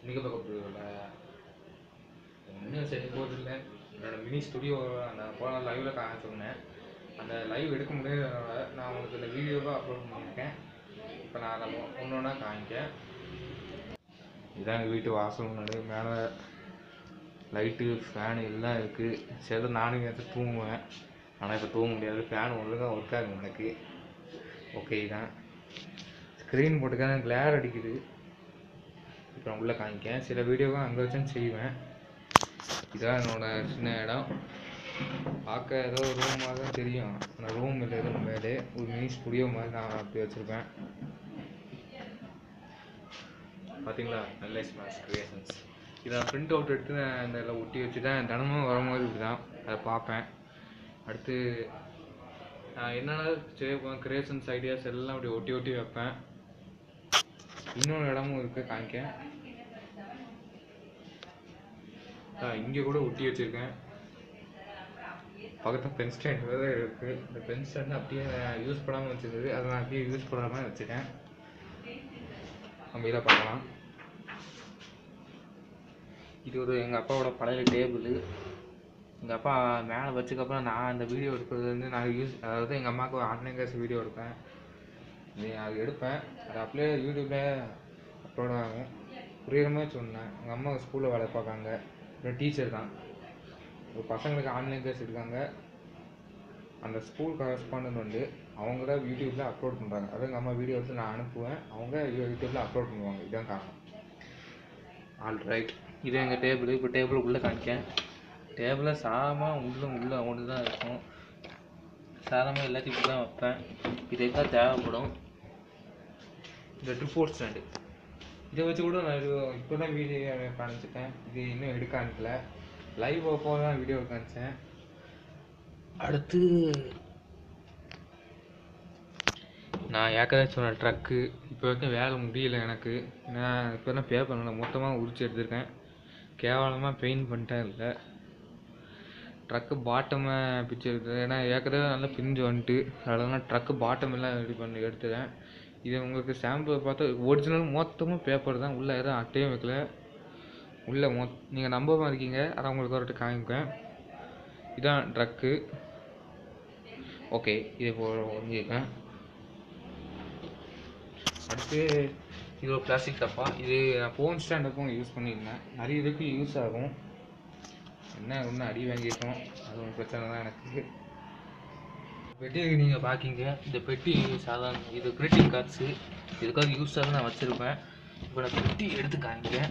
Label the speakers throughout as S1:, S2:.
S1: இன்னைக்கு பார்க்க போகிறதில்ல ஒன்றும் சரி போகிறதில்ல என்னோட மினி ஸ்டுடியோ நான் போன லைவில் காமிச்சிருந்தேன் அந்த லைவ் எடுக்க முடியாதனால நான் உங்களுக்கு இந்த வீடியோவாக அப்லோட் பண்ணியிருக்கேன் இப்போ நான் அதை ஒன்று ஒன்றா காமிக்கேன் இதான் எங்கள் வீட்டு வாசல் முன்னாடி மேலே லைட்டு ஃபேனு எல்லாம் இருக்குது சில நானும் எடுத்து தூங்குவேன் ஆனால் இப்போ தூங்க முடியாது ஃபேன் ஒழுங்காக ஒர்க் ஆகும் எனக்கு ஓகே தான் ஸ்க்ரீன் போட்டுக்கான கிளேர் அடிக்குது இப்போ நான் உள்ளே காமிக்கேன் சில வீடியோவை அங்கே வச்சும் செய்வேன் இதான் என்னோட சின்ன இடம் பார்க்க ஏதோ ரூமாக தான் தெரியும் ஆனால் ரூம் இல்லை எதுவும் மேலே ஒரு மினி ஸ்டுடியோ மாதிரி நான் அப்படி வச்சுருப்பேன் பார்த்தீங்களா நல்ல ஸ்மாஷ் கிரியேஷன்ஸ் இதை பிரிண்ட் அவுட் எடுத்து நான் இந்த இதில் ஒட்டி வச்சுட்டேன் தினமும் வரும்போது இப்படி தான் அதை பார்ப்பேன் அடுத்து நான் என்னென்ன செய்வேன் கிரியேஷன்ஸ் ஐடியாஸ் எல்லாம் அப்படி ஒட்டி ஒட்டி வைப்பேன் இன்னொரு இடமும் இருக்குது காமிக்க இங்கே கூட ஒட்டி வச்சுருக்கேன் பக்கத்தில் பென் ஸ்டாண்ட் வேறு இருக்குது இந்த பென் ஸ்டாண்ட் அப்படியே யூஸ் பண்ணாமல் வச்சுருந்தது அதை நான் அப்படியே யூஸ் பண்ணாமல் வச்சுட்டேன் நம்ம இதை பார்க்கலாம் இது ஒரு எங்கள் அப்பாவோட பழைய டேபிள் எங்கள் அப்பா மேலே வச்சதுக்கப்புறம் நான் அந்த வீடியோ எடுக்கிறது வந்து நான் யூஸ் அதாவது எங்கள் அம்மாவுக்கு ஒரு ஆன்லைன் கிளாஸ் வீடியோ எடுப்பேன் இது அது எடுப்பேன் அது அப்படியே யூடியூப்பில் அப்லோட் ஆகும் புரியுற மாதிரி சொன்னேன் எங்கள் அம்மா ஸ்கூலில் வேலை பார்க்காங்க அப்புறம் டீச்சர் தான் ஒரு பசங்களுக்கு ஆன்லைன் கிளாஸ் இருக்காங்க அந்த ஸ்கூல் கரஸ்பாண்டன்ட் வந்து அவங்க தான் யூடியூப்பில் அப்லோட் பண்ணுறாங்க அதாவது எங்கள் அம்மா வீடியோ எடுத்து நான் அனுப்புவேன் அவங்க யூடியூப்பில் அப்லோட் பண்ணுவாங்க இதுதான் காரணம் ஆல் ரைட் இது எங்கள் டேபிள் இப்போ டேபிள் உள்ளே காமிக்கேன் டேபிளில் சாதமாக உள்ளே உள்ளே ஒன்று தான் இருக்கும் சாதமாக எல்லாத்தையும் இப்படி தான் வைப்பேன் இது எங்கே தேவைப்படும் இந்த ட்ரிப்போர்ட் ஸ்டாண்டு இதை வச்சு கூட நான் இப்போ தான் வீடியோ காமிச்சிட்டேன் இது இன்னும் எடுக்க அனுப்பல லைவ் அப்போ தான் வீடியோ காமிச்சேன் அடுத்து நான் ஏற்கனவே சொன்ன ட்ரக்கு இப்போ வரைக்கும் வேலை முடியல எனக்கு நான் இப்போ தான் பே பண்ணல மொத்தமாக உரிச்சு எடுத்திருக்கேன் கேவலமாக பெயிண்ட் பண்ணிட்டேன் இல்லை ட்ரக்கு பாட்டமை பிச்சு எடுத்தது ஏன்னா ஏற்கனவே நல்லா பிஞ்சு வந்துட்டு அதெல்லாம் ட்ரக்கு பாட்டம் எல்லாம் ரெடி பண்ணி எடுத்துட்டேன் இது உங்களுக்கு சாம்பிள் பார்த்தா ஒரிஜினல் மொத்தமும் பேப்பர் தான் உள்ளே எதுவும் அட்டையும் வைக்கல உள்ளே மொ நீங்கள் நம்பாமல் இருக்கீங்க அதை உங்களுக்கு ஒரு காமிப்பேன் இதான் ட்ரக்கு ஓகே இது இப்போ ஒழிஞ்சிருக்கேன் அடுத்து இது ஒரு பிளாஸ்டிக் டப்பா இது நான் ஃபோன் ஸ்டாண்டுக்கும் யூஸ் பண்ணியிருந்தேன் நிறைய இதுக்கு யூஸ் ஆகும் என்ன ஒன்று அடி வாங்கியிருக்கோம் அது ஒரு பிரச்சனை தான் எனக்கு பெட்டி நீங்கள் பார்க்கிங்க இந்த பெட்டி சாதாரண இது கிரீட்டிங் கார்ட்ஸு இதுக்காக யூஸ் ஆக நான் வச்சுருப்பேன் இப்போ நான் பெட்டி எடுத்து காமிக்கிறேன்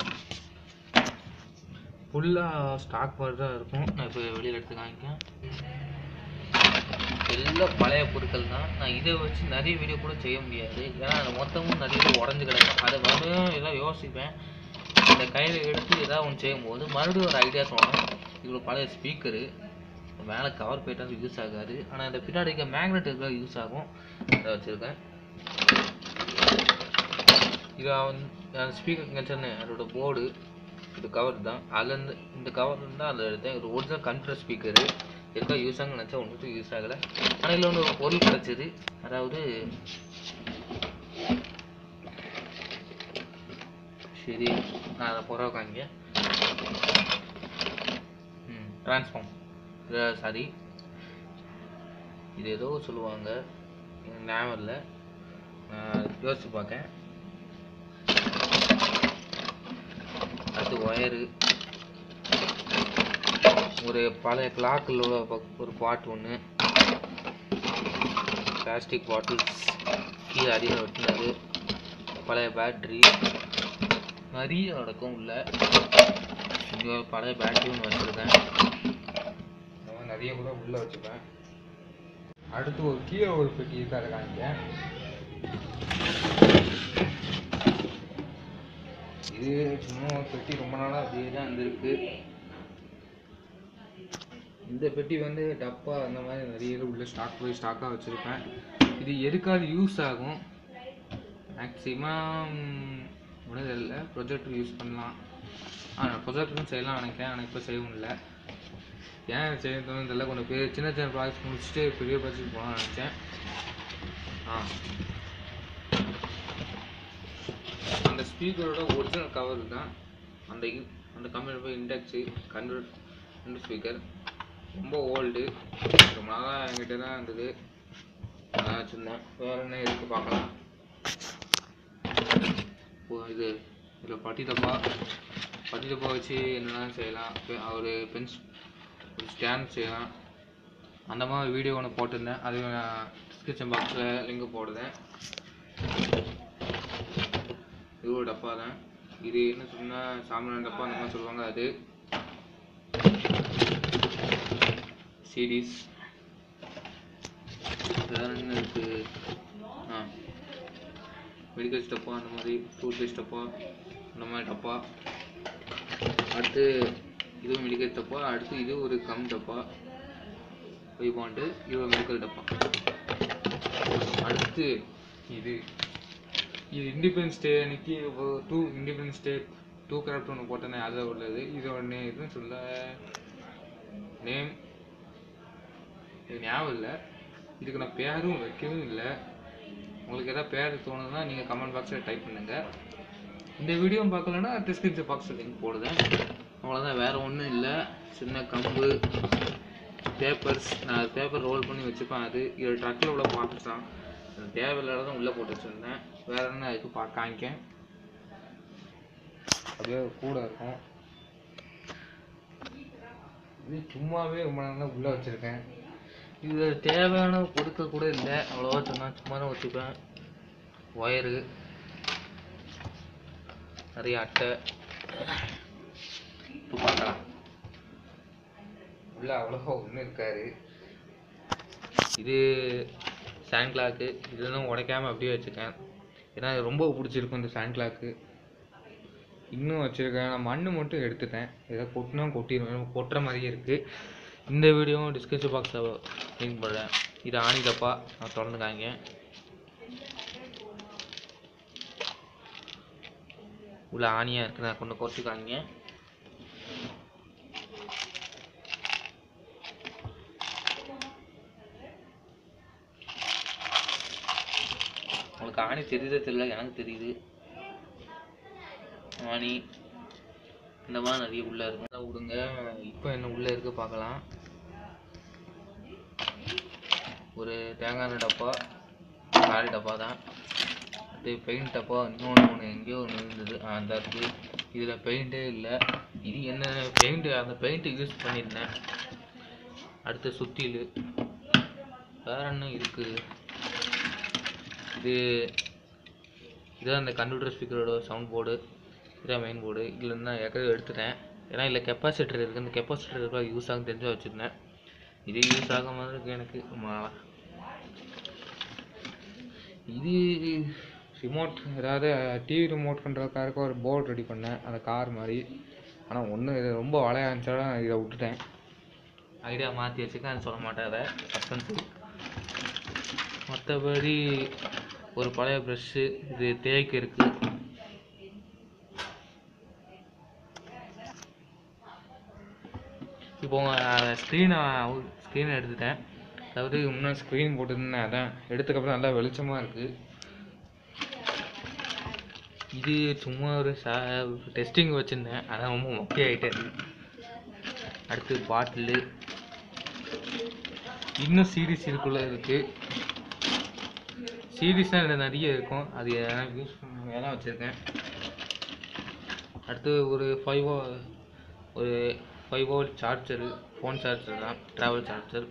S1: ஃபுல்லாக ஸ்டாக் மாதிரி தான் இருக்கும் நான் இப்போ வெளியில் எடுத்து காமிக்கேன் எல்லாம் பழைய பொருட்கள் தான் நான் இதை வச்சு நிறைய வீடியோ கூட செய்ய முடியாது ஏன்னா அது மொத்தமும் நிறைய உடஞ்சி கிடக்கும் அதை மறுபடியும் எதாவது யோசிப்பேன் இந்த கையில் எடுத்து ஏதாவது ஒன்று செய்யும்போது மறுபடியும் ஒரு ஐடியா தோணும் இது ஒரு பழைய ஸ்பீக்கரு மேலே கவர் போயிட்டாலும் யூஸ் ஆகாது ஆனால் இந்த பின்னாடி இருக்க மேக்னெட் இருக்க யூஸ் ஆகும் அதை வச்சுருக்கேன் இது அந்த ஸ்பீக்கர் சொன்னேன் அதோட போர்டு இது கவர் தான் அதுலேருந்து இந்த கவர் இருந்தால் அதில் எடுத்தேன் ஒரு ஒரிஜினல் கண்ட்ரோல் ஸ்பீக்கரு இருக்கா யூஸ் ஆகுன்னு நினச்சா ஒன்றுக்கும் யூஸ் ஆகலை ஆனால் இதில் ஒன்று ஒரு பொருள் கிடச்சிது அதாவது சரி நான் அதை புறவை காமிங்க ம் ட்ரான்ஸ்ஃபார்ம் இது சாரி இது ஏதோ சொல்லுவாங்க எனக்கு ஞாபகம் இல்லை நான் யோசிச்சு பார்க்கேன் அடுத்து ஒயரு ஒரு பழைய கிளாக்கில் உள்ள ப- ஒரு பாட் ஒன்று பிளாஸ்டிக் பாட்டில்ஸ் கீழே அடியில் வெட்டினது பழைய பேட்ரி நிறைய நடக்கும் உள்ள இங்கே ஒரு பழைய பேட்டரி ஒன்று வச்சுருக்கேன் இந்த மாதிரி நிறைய கூட உள்ளே வச்சுப்பேன் அடுத்து ஒரு கீழே ஒரு பெட்டி இருக்கு அதை காமிக்க இது சும்மா ஒரு பெட்டி ரொம்ப நாளாக அப்படியே தான் இருந்திருக்கு இந்த பெட்டி வந்து டப்பா அந்த மாதிரி நிறைய இது உள்ள ஸ்டாக் போய் ஸ்டாக்காக வச்சுருப்பேன் இது எதுக்காவது யூஸ் ஆகும் மேக்ஸிமம் முடியல ப்ரொஜெக்டர் யூஸ் பண்ணலாம் ஆ ப்ரொஜெக்டரும் செய்யலாம் நினைக்கிறேன் ஆனால் இப்போ செய்ய முடியல ஏன் செய்யணும்னு தெரியல கொஞ்சம் பெரிய சின்ன சின்ன ப்ராஜெக்ட் முடிச்சுட்டு பெரிய ப்ராஜெக்ட் போகலாம்னு நினச்சேன் ஆ அந்த ஸ்பீக்கரோட ஒரிஜினல் கவர் தான் அந்த இ- அந்த கம்பெனி போய் இண்டெக்ஸு கன்வெர்ட் இந்த ஸ்பீக்கர் ரொம்ப ஓல்டு ரொம்ப நாளாக என்கிட்ட தான் இருந்தது அதான் வச்சுருந்தேன் வேறு என்ன இருக்குது பார்க்கலாம் இப்போ இது இதில் பட்டி டப்பா பட்டி டப்பா வச்சு என்னெல்லாம் செய்யலாம் பெ- ஒரு பென்ஸ் ஒரு ஸ்டாண்ட் செய்யலாம் அந்த மாதிரி வீடியோ ஒன்று போட்டிருந்தேன் அது நான் டிஸ்கிரிப்ஷன் பாக்ஸில் லிங்க் போடுறேன் இது ஒரு டப்பா தான் இது என்ன சொன்னால் சாம்பிரான் டப்பா அந்த மாதிரி சொல்லுவாங்க அது சீரீஸ் வேற என்ன இருக்கு ஆ மெடிக்கல் டப்பா அந்த மாதிரி டூத் பேஸ்ட் டப்பா அந்த மாதிரி டப்பா அடுத்து இதுவும் மெடிக்கல் டப்பா அடுத்து இது ஒரு கம் டப்பா போய் பாண்டு இது ஒரு மெடிக்கல் டப்பா அடுத்து இது இது இண்டிபெண்டன்ஸ் டே அன்னைக்கு to independence day to craft ஒன்று போட்டேனே அதில் உள்ளது இது ஒன்று இதுன்னு சொல்ல நேம் இது ஞாபகம் இல்லை இதுக்கு நான் பேரும் வைக்கவும் இல்லை உங்களுக்கு எதாவது பேர் தோணுதுன்னா நீங்கள் கமெண்ட் பாக்ஸில் டைப் பண்ணுங்கள் இந்த வீடியோ பார்க்கலன்னா டிஸ்கிரிப்ஷன் பாக்ஸில் லிங்க் போடுதேன் அவ்வளோதான் வேறு ஒன்றும் இல்லை சின்ன கம்பு பேப்பர்ஸ் நான் பேப்பர் ரோல் பண்ணி வச்சுப்பேன் அது இது ட்ரக்கில் உள்ள பாக்ஸ் தான் அது தேவையில்லாத உள்ளே போட்டு வச்சுருந்தேன் வேறு என்ன அதுக்கு பா காமிக்க அப்படியே கூட இருக்கும் இது சும்மாவே ரொம்ப நேரம் உள்ளே வச்சுருக்கேன் இது தேவையான பொருட்கள் கூட இல்லை அவ்வளோவா சொன்னா சும்மா தான் வச்சுப்பேன் ஒயரு நிறைய அட்டை இப்போ பார்க்கலாம் உள்ள அவ்வளோவா ஒன்றும் இருக்காது இது சாண்ட் கிளாக்கு இதெல்லாம் உடைக்காம அப்படியே வச்சுருக்கேன் ஏன்னா இது ரொம்ப பிடிச்சிருக்கும் இந்த சாண்ட் கிளாக்கு இன்னும் வச்சுருக்கேன் நான் மண்ணு மட்டும் எடுத்துட்டேன் ஏதோ கொட்டினா கொட்டிடுவேன் கொட்டுற மாதிரியே இருக்குது இந்த வீடியோவும் டிஸ்கிரிப்ஷன் பாக்ஸில் லிங்க் பண்ணுறேன் இது ஆணி டப்பா நான் திறந்து காங்க உள்ள ஆணியாக இருக்குது நான் கொண்டு குறைச்சி காமிங்க உங்களுக்கு ஆணி தெரியுதோ தெரியல எனக்கு தெரியுது ஆணி இந்த மாதிரி நிறைய உள்ள இருக்கும் அதை விடுங்க இப்போ என்ன உள்ள இருக்கு பார்க்கலாம் ஒரு தேங்காய் எண்ணெய் டப்பா காலி டப்பா தான் அது பெயிண்ட் டப்பா இன்னொன்று ஒன்று எங்கேயோ ஒன்று இருந்தது ஆ, அந்த இருக்கு இதில் பெயிண்டே இல்லை இது என்ன பெயிண்ட் அந்த பெயிண்ட்டு யூஸ் பண்ணியிருந்தேன் அடுத்து சுத்தியல் வேற என்ன இருக்குது இது இதான் அந்த கம்ப்யூட்டர் ஸ்பீக்கரோட சவுண்ட் போர்டு இதான் மெயின் போர்டு இதில் இருந்து நான் ஏற்கனவே எடுத்துட்டேன் ஏன்னா இதில் கெப்பாசிட்டர் இருக்குது அந்த கெப்பாசிட்டர் யூஸ் ஆகும் தெரிஞ்சு வச்சுருந்தேன் இது யூஸ் ஆக மாதிரி இருக்கு எனக்கு ரொம்ப நாளா. இது ரிமோட் ஏதாவது டிவி ரிமோட் பண்ணுறதுக்காக ஒரு போர்டு ரெடி பண்ணேன் அந்த கார் மாதிரி ஆனால் ஒன்று இது ரொம்ப வளையா இருந்துச்சால இதை விட்டுட்டேன் ஐடியா மாற்றி வச்சுருக்கேன் அது சொல்ல மாட்டேன் அதை சஸ்பென்ஸு மற்றபடி ஒரு பழைய ப்ரெஷ்ஷு இது தேய்க்கு இருக்கு இப்போ ஸ்க்ரீனை ஸ்க்ரீனை எடுத்துட்டேன் அதாவது முன்னாடி ஸ்க்ரீன் போட்டிருந்தேன் அதான் எடுத்ததுக்கப்புறம் நல்லா வெளிச்சமாக இருக்குது இது சும்மா ஒரு சா டெஸ்டிங் வச்சுருந்தேன் அதான் ரொம்ப மொக்கையாயிட்டேன் அடுத்து பாட்டிலு இன்னும் சீரீஸ் இதுக்குள்ளே இருக்குது சீரீஸ்லாம் இதில் நிறைய இருக்கும் அது எதனா யூஸ் பண்ண தான் வச்சுருக்கேன் அடுத்து ஒரு ஃபைவ் ஒரு five volt charger phone charger தான் ட்ராவல் சார்ஜர்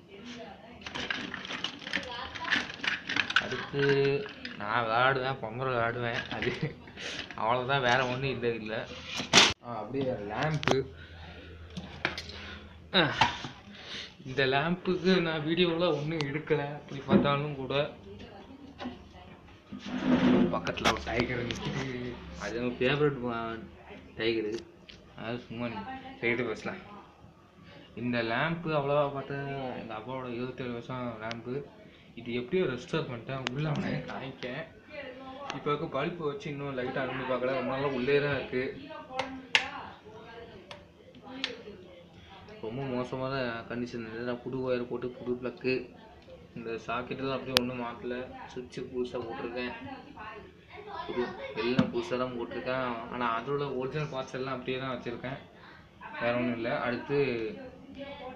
S1: அடுத்து நான் விளாடுவேன் பொங்கல் விளாடுவேன் அது அவ்வளோதான் வேற ஒன்றும் இல்லை இல்லை ஆ அப்படியே லேம்ப்பு இந்த லேம்புக்கு நான் வீடியோவில் ஒன்றும் எடுக்கலை அப்படி பார்த்தாலும் கூட பக்கத்தில் ஒரு டைகர் நிற்கிது அது எனக்கு ஃபேவரட் டைகரு அது சும்மா சைடு பேசலாம் இந்த லேம்ப்பு அவ்வளோவா பார்த்தா எங்கள் அப்பாவோட இருபத்தேழு வருஷம் லேம்ப்பு இது எப்படியோ ரெஸ்டோர் பண்ணிட்டேன் உள்ளே அவனை காமிக்க இப்போ இருக்க பல்ப்பு வச்சு இன்னும் லைட்டாக அனுப்பி பார்க்கல ரொம்ப நாளாக உள்ளே தான் இருக்குது ரொம்ப மோசமான கண்டிஷன் இருந்தது நான் புது ஒயர் போட்டு புது ப்ளக்கு இந்த சாக்கெட்டெல்லாம் அப்படியே ஒன்றும் மாற்றல சுவிட்சு புதுசாக போட்டிருக்கேன் புது எல்லாம் புதுசாக தான் போட்டிருக்கேன் ஆனால் அதோட ஒரிஜினல் பார்ட்ஸ் எல்லாம் அப்படியே தான் வச்சுருக்கேன் வேற ஒன்றும் இல்லை அடுத்து